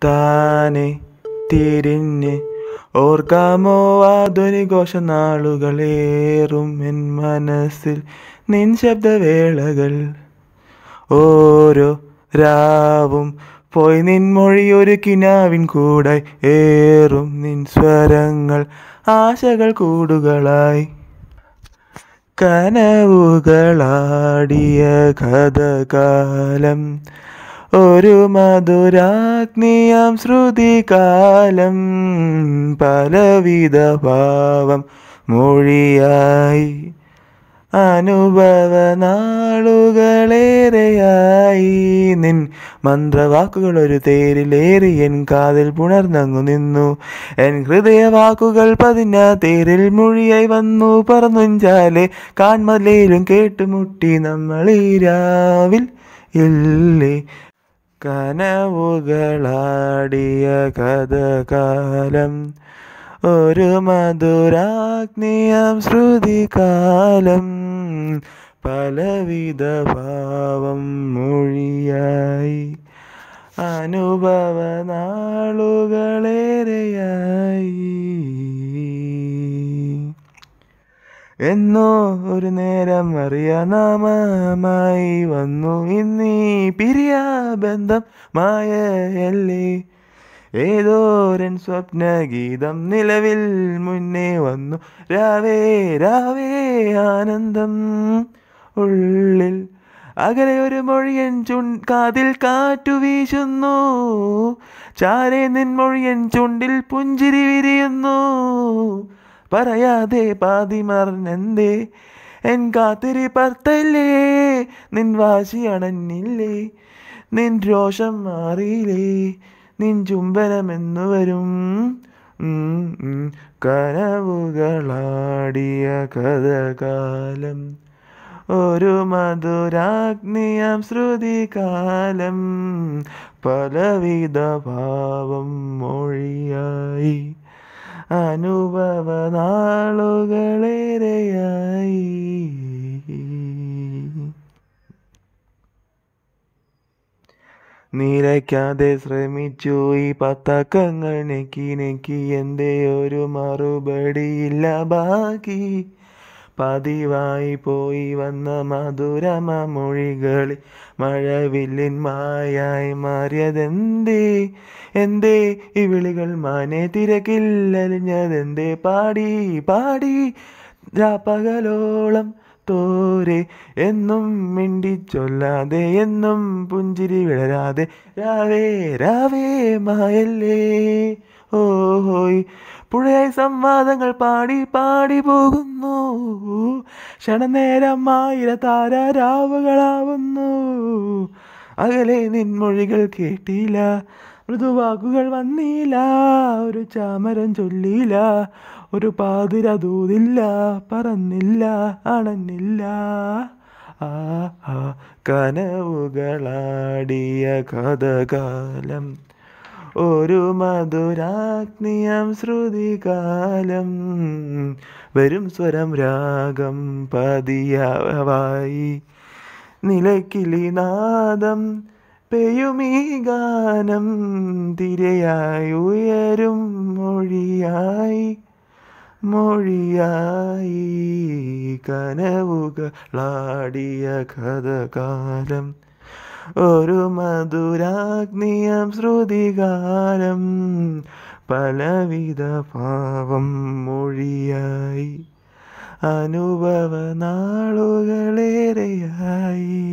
താനെ തിരിഞ്ഞ് ഓർക്കാമോ ആധുനികോശ നാളുകളേറും എൻ മനസ്സിൽ നിൻ ശബ്ദവേളകൾ ഓരോ രാവും പോയി നിൻ മൊഴി ഒരു കിനാവിൻ കൂടായി ഏറും നിൻ സ്വരങ്ങൾ ആശകൾ കൂടുകളായി കനവുകളാടിയ കഥകാലം ഒരു മധുരാഗ്നിയാം ശ്രുതികാലം പലവിധ ഭാവം മൊഴിയായി അനുഭവ നാളുകളേറെയായി നിൻ മന്ത്രവാക്കുകൾ ഒരു തേരിലേറി എൻ കാതിൽ പുണർന്നങ്ങു നിന്നു എൻ ഹൃദയവാക്കുകൾ പതിഞ്ഞ തേരിൽ മൊഴിയായി വന്നു പറന്നുഞ്ചാലെ കാൺമലയിലും കേട്ടുമുട്ടി നമ്മൾ ഈ രാവിൽ ഇല്ലേ കനവുകളാടിയ കഥകാലം ഒരു മധുരാഗ്നിയാം ശ്രുതികാലം പലവിധ ഭാവം മൊഴിയായി അനുഭവ നാളുകളേറെയായി എന്നോ ഒരു നേരം അറിയാനാമമായി വന്നു ഇന്നീ പിരിയാ ബന്ധം മായയല്ലേ ഏതോരൻ സ്വപ്നഗീതം നിലവിൽ മുന്നേ വന്നു രാവേ രാവേ ആനന്ദം ഉള്ളിൽ അകലെ ഒരു മൊഴിയൻ ചുൺ കാതിൽ കാറ്റു വീശുന്നു ചാരെ നിൻ മൊഴിയൻ ചുണ്ടിൽ പുഞ്ചിരി വിരിയുന്നു പറയാതെ പാതി മറന്നെന്തേ എൻ കാത്തിരി പർത്തല്ലേ നിൻ വാശി അണഞ്ഞില്ലേ നിൻ രോഷം മാറിയില്ലേ നിൻ ചുംബനമെന്നു വരും ഉം, ഉം. കനവുകളാടിയ കഥകാലം ഒരു മധുരാഗ്നിയാം ശ്രുതികാലം പലവിധ ഭാവം മൊഴിയായി അനുഭവ നാളുകളേറെയായി നിലയ്ക്കാതെ ശ്രമിച്ചു ഈ പത്തക്കങ്ങൾ നെക്കി നെക്കി എൻ്റെ ഒരു മറുപടിയില്ല ബാക്കി പതിവായി പോയി വന്ന മധുരമ മൊഴികളിൽ മഴവില്ലിൻ മായായി മാറിയതെന്തേ എന്തേ ഈ വിളികൾ മാനെ തിരക്കില്ലലിഞ്ഞതെന്തേ പാടി പാടി രാപ്പകലോളം തോരെ എന്നും മിണ്ടിച്ചൊല്ലാതെ എന്നും പുഞ്ചിരി വിടരാതെ രാവേ രാവേ മായല്ലേ ഓഹോയ് പുഴയായി സംവാദങ്ങൾ പാടി പാടി പോകുന്നു ക്ഷണനേരം ആയിര താരാരാവുകളാവുന്നു അകലെ നിൻമൊഴികൾ കേട്ടില്ല മൃദുവാക്കുകൾ വന്നില്ല ഒരു ചാമരം ചൊല്ലിയില്ല ഒരു പാതിര ദൂതില്ല പറന്നില്ല അണഞ്ഞില്ല ആ ആ കനവുകളാടിയ കഥകാലം ഒരു മധുരാഗ്നിയാം ശ്രുതികാലം വരും സ്വരം രാഗം പതിയാവായി നിലക്കിളി നാദം പെയ്യുമീ ഗാനം തിരയായി ഉയരും മൊഴിയായി മൊഴിയായി കനവുകളാടിയ കഥകാലം ഒരു മധുരാഗ്നിയം ശ്രുതികാലം പലവിധ ഭാവം മൊഴിയായി അനുഭവ നാളുകളേറെയായി